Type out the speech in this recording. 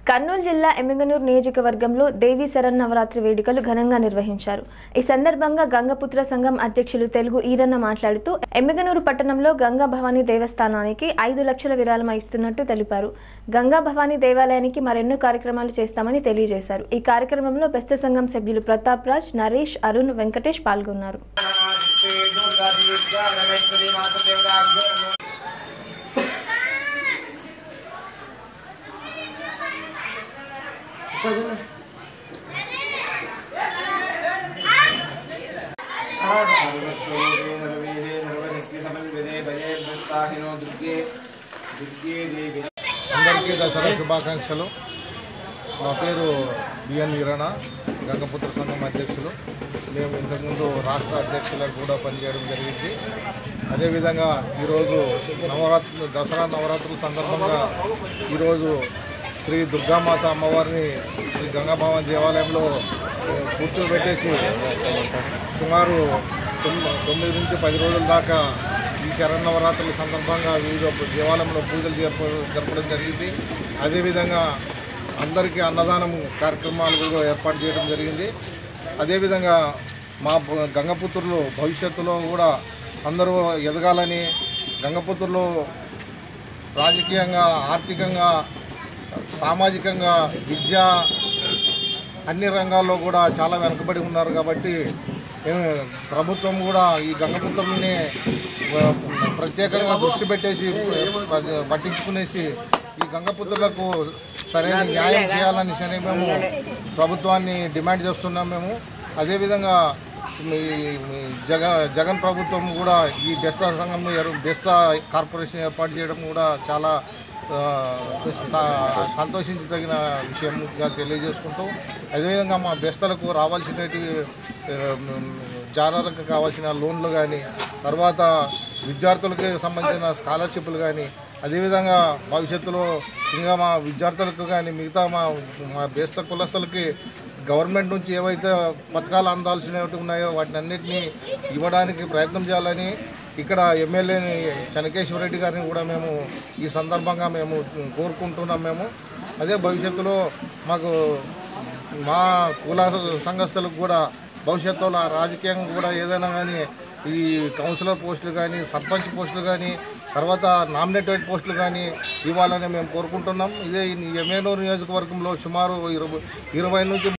కర్నూలు జిల్లా ఎమ్మిగనూరు నియోజకవర్గంలో దేవీ శరన్నవరాత్రి వేడుకలు ఘనంగా నిర్వహించారు ఈ సందర్భంగా గంగపుత్ర సంఘం అధ్యక్షులు తెలుగు ఈరన్న మాట్లాడుతూ ఎమ్మిగనూరు పట్టణంలో గంగా భవానీ దేవస్థానానికి ఐదు లక్షల విరాళం ఇస్తున్నట్టు తెలిపారు గంగా భవానీ దేవాలయానికి మరెన్నో కార్యక్రమాలు చేస్తామని తెలియజేశారు ఈ కార్యక్రమంలో బెస్త సంఘం సభ్యులు ప్రతాప్ రాజ్ నరేష్ అరుణ్ వెంకటేష్ పాల్గొన్నారు అందరికీ దసరా శుభాకాంక్షలు నా పేరు బిఎన్ వీరణ గంగపుత్ర సంఘం అధ్యక్షులు మేము ఇంతకుముందు రాష్ట్ర అధ్యక్షులకు కూడా పనిచేయడం జరిగింది అదేవిధంగా ఈరోజు నవరాత్రులు దసరా నవరాత్రుల సందర్భంగా ఈరోజు శ్రీ దుర్గామాత అమ్మవారిని శ్రీ గంగాభవన్ దేవాలయంలో ఆ, కూర్చోబెట్టేసి సుమారు తొమ్మిది తొమ్మిది నుంచి పది రోజుల దాకా ఈ శరన్నవరాత్రుల సందర్భంగా వివిధ దేవాలయంలో పూజలు జరప జరపడం జరిగింది అదేవిధంగా అందరికీ అన్నదానం కార్యక్రమాలు కూడా ఏర్పాటు చేయడం జరిగింది అదేవిధంగా మా బ- గంగపుత్రులు భవిష్యత్తులో కూడా అందరూ ఎదగాలని గంగపుత్రులు రాజకీయంగా ఆర్థికంగా సామాజికంగా విద్య అన్ని రంగాల్లో కూడా చాలా వెనుకబడి ఉన్నారు కాబట్టి మేము ప్రభుత్వం కూడా ఈ గంగపుత్రుల్ని ఆ, ప్రత్యేకంగా దృష్టి పెట్టేసి ప- పట్టించుకునేసి ఈ గంగపుత్రులకు సరైన న్యాయం చేయాలని సరే మేము ప్రభుత్వాన్ని డిమాండ్ చేస్తున్నాం మేము అదేవిధంగా మీ మీ జగ జగన్ ప్రభుత్వం కూడా ఈ బెస్తా సంఘం ఏర్- బెస్తా కార్పొరేషన్ ఏర్పాటు చేయడం కూడా చాలా ఆ, స- సంతోషించదగిన విషయంగా తెలియజేసుకుంటూ అదేవిధంగా మా బెస్తలకు రావాల్సినవి జారాలకు కావాల్సిన లోన్లు కానీ తర్వాత విద్యార్థులకు సంబంధించిన స్కాలర్షిప్లు కానీ అదేవిధంగా భవిష్యత్తులో ఇంకా మా విద్యార్థులకు కానీ మిగతా మా మా బేస్త కులస్తులకి గవర్నమెంట్ నుంచి ఏవైతే పథకాలు అందాల్సినవి ఉన్నాయో వాటిని అన్నింటినీ ఇవ్వడానికి ప్రయత్నం చేయాలని ఇక్కడ ఎమ్మెల్యేని చెనకేశ్వర రెడ్డి గారిని కూడా మేము ఈ సందర్భంగా మేము కోరుకుంటున్నాం మేము అదే భవిష్యత్తులో మాకు మా కుల సంఘస్థులకు కూడా భవిష్యత్తులో రాజకీయంగా కూడా ఏదైనా కానీ ఈ కౌన్సిలర్ పోస్టులు కానీ సర్పంచ్ పోస్టులు కానీ తర్వాత నామినేటెడ్ పోస్టులు కానీ ఇవ్వాలని మేము కోరుకుంటున్నాం ఇదే ఈ ఎమ్మెల్యే నియోజకవర్గంలో సుమారు ఇరవై ఇరవై నుంచి